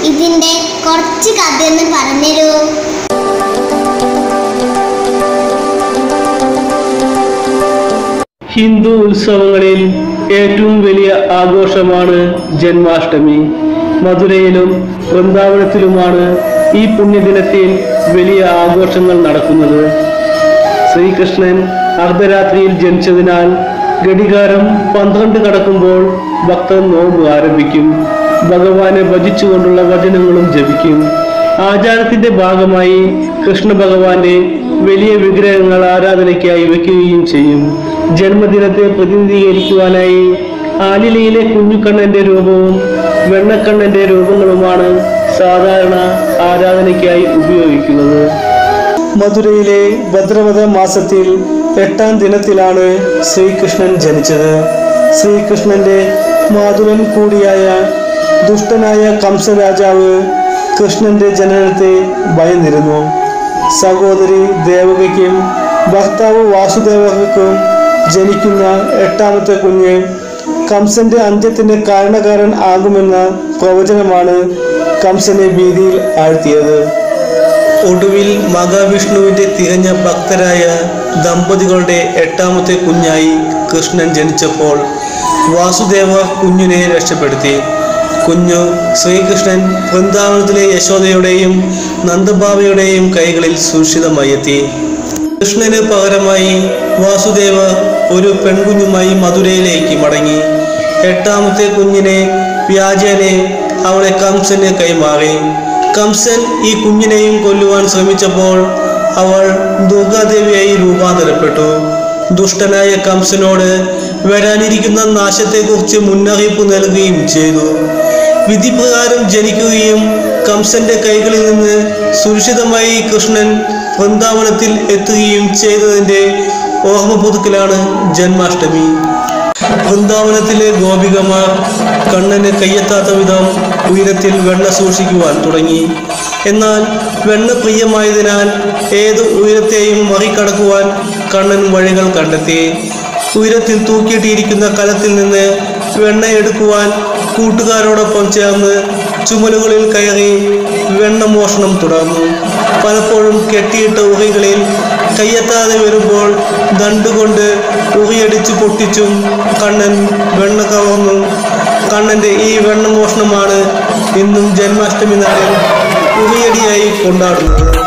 ഇതിന്റെ കുറച്ച് കഥയൊന്ന് പറഞ്ഞുതരൂ ഹിന്ദു ഉത്സവങ്ങളിൽ ഏറ്റവും വലിയ ആഘോഷമാണ് ജന്മാഷ്ടമി മധുരയിലും വൃന്ദാവനത്തിലുമാണ് ഈ പുണ്യദിനത്തിൽ വലിയ ആഘോഷങ്ങൾ നടക്കുന്നത് ശ്രീകൃഷ്ണൻ അർദ്ധരാത്രിയിൽ ജനിച്ചതിനാൽ ഘടികാരം പന്ത്രണ്ട് കടക്കുമ്പോൾ ഭക്തർ നോമ്പ് ആരംഭിക്കും ഭഗവാനെ ഭജിച്ചുകൊണ്ടുള്ള വചനങ്ങളും ജപിക്കും ആചാരത്തിന്റെ ഭാഗമായി കൃഷ്ണ ഭഗവാന്റെ വലിയ വിഗ്രഹങ്ങൾ ആരാധനയ്ക്കായി വെക്കുകയും ചെയ്യും ജന്മദിനത്തെ പ്രതിനിധീകരിക്കുവാനായി ആലിലയിലെ കുഞ്ഞുകണ്ണന്റെ രൂപവും വെണ്ണക്കണ്ണന്റെ രൂപങ്ങളുമാണ് സാധാരണ ആരാധനയ്ക്കായി ഉപയോഗിക്കുന്നത് മധുരയിലെ ഭദ്രവത മാസത്തിൽ എട്ടാം ദിനത്തിലാണ് ശ്രീകൃഷ്ണൻ ജനിച്ചത് ശ്രീകൃഷ്ണന്റെ മാതുരൻ കൂടിയായ ദുഷ്ടനായ കംസരാജാവ് കൃഷ്ണന്റെ ജനനത്തെ ഭയന്നിരുന്നു സഹോദരി ദേവകയ്ക്കും ഭർത്താവ് വാസുദേവകയ്ക്കും ജനിക്കുന്ന എട്ടാമത്തെ കുഞ്ഞ് കംസന്റെ അന്ത്യത്തിന്റെ കാരണക്കാരൻ ആകുമെന്ന പ്രവചനമാണ് കംസനെ ഭീതിയിൽ ആഴ്ത്തിയത് ഒടുവിൽ മഹാവിഷ്ണുവിന്റെ തികഞ്ഞ ഭക്തരായ ദമ്പതികളുടെ എട്ടാമത്തെ കുഞ്ഞായി കൃഷ്ണൻ ജനിച്ചപ്പോൾ വാസുദേവ കുഞ്ഞിനെ രക്ഷപ്പെടുത്തി കുഞ്ഞു ശ്രീകൃഷ്ണൻ വൃന്ദാവനത്തിലെ യശോദയുടെയും നന്ദബാബയുടെയും കൈകളിൽ സുരക്ഷിതമായി എത്തി കൃഷ്ണന് പകരമായി വാസുദേവ ഒരു പെൺകുഞ്ഞുമായി മധുരയിലേക്ക് മടങ്ങി എട്ടാമത്തെ കുഞ്ഞിനെ വ്യാജനെ അവളെ കംസന് കൈമാറി കംസൻ ഈ കുഞ്ഞിനെയും കൊല്ലുവാൻ ശ്രമിച്ചപ്പോൾ അവൾ ദുർഗാദേവിയായി രൂപാന്തരപ്പെട്ടു ദുഷ്ടനായ കംസനോട് വരാനിരിക്കുന്ന നാശത്തെക്കുറിച്ച് മുന്നറിയിപ്പ് നൽകുകയും ചെയ്തു വിധിപ്രകാരം ജനിക്കുകയും കംസന്റെ കൈകളിൽ നിന്ന് സുരക്ഷിതമായി കൃഷ്ണൻ വൃന്ദാവനത്തിൽ എത്തുകയും ചെയ്തതിന്റെ ഓർമ്മ പുതുക്കലാണ് ജന്മാഷ്ടമി വൃന്ദാവനത്തിലെ ഗോപികമാർ കണ്ണന് കയ്യെത്താത്ത വിധം ഉയരത്തിൽ വെണ്ണ സൂക്ഷിക്കുവാൻ തുടങ്ങി എന്നാൽ വെണ്ണ പ്രിയമായതിനാൽ ഏത് ഉയരത്തെയും മറികടക്കുവാൻ കണ്ണൻ വഴികൾ കണ്ടെത്തി ഉയരത്തിൽ തൂക്കിയിട്ടിരിക്കുന്ന കലത്തിൽ നിന്ന് വെണ്ണ എടുക്കുവാൻ കൂട്ടുകാരോടൊപ്പം ചേർന്ന് ചുമലുകളിൽ കയറി വെണ്ണ മോഷണം തുടർന്നു പലപ്പോഴും കെട്ടിയിട്ട ഉറികളിൽ കയ്യെത്താതെ വരുമ്പോൾ ദണ്ടുകൊണ്ട് ഉറിയടിച്ചു പൊട്ടിച്ചും കണ്ണൻ വെണ്ണ കവർന്നു കണ്ണന്റെ ഈ വെണ്ണ മോഷണമാണ് ഇന്നും ജന്മാഷ്ടമി നാളിൽ ഉറിയടിയായി കൊണ്ടാടുന്നത്